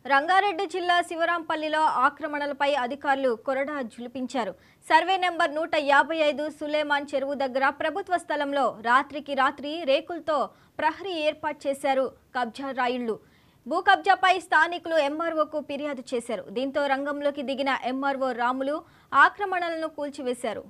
రంగారెడ్డి జిల్లా శివరాంపల్లిలో ఆక్రమణలపై అధికారులు కొరడా జులిపించారు సర్వే నెంబర్ నూట యాభై ఐదు సులేమాన్ చెరువు దగ్గర ప్రభుత్వ స్థలంలో రాత్రికి రాత్రి రేకులతో ప్రహరీ ఏర్పాటు చేశారు కబ్జా రాయిళ్లు భూ కబ్జాపై స్థానికులు ఎంఆర్ఓకు ఫిర్యాదు చేశారు దీంతో రంగంలోకి దిగిన ఎంఆర్ఓ రాములు ఆక్రమణలను కూల్చివేశారు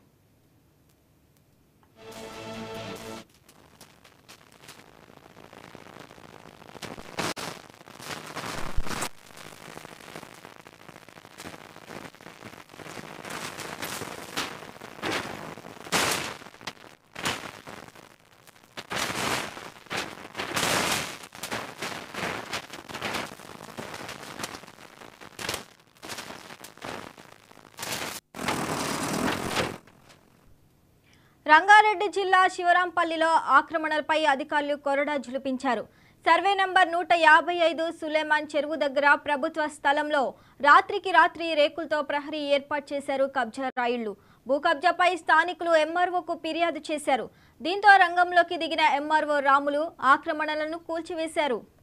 రంగారెడ్డి జిల్లా శివరాంపల్లిలో ఆక్రమణలపై అధికారులు కొరడా జులిపించారు సర్వే నంబర్ నూట యాభై ఐదు సులేమాన్ చెరువు దగ్గర ప్రభుత్వ స్థలంలో రాత్రికి రాత్రి రేకులతో ప్రహరీ ఏర్పాటు చేశారు కబ్జా రాయిళ్లు భూ కబ్జాపై స్థానికులు ఎంఆర్ఓకు ఫిర్యాదు చేశారు దీంతో రంగంలోకి దిగిన ఎంఆర్ఓ రాములు ఆక్రమణలను కూల్చివేశారు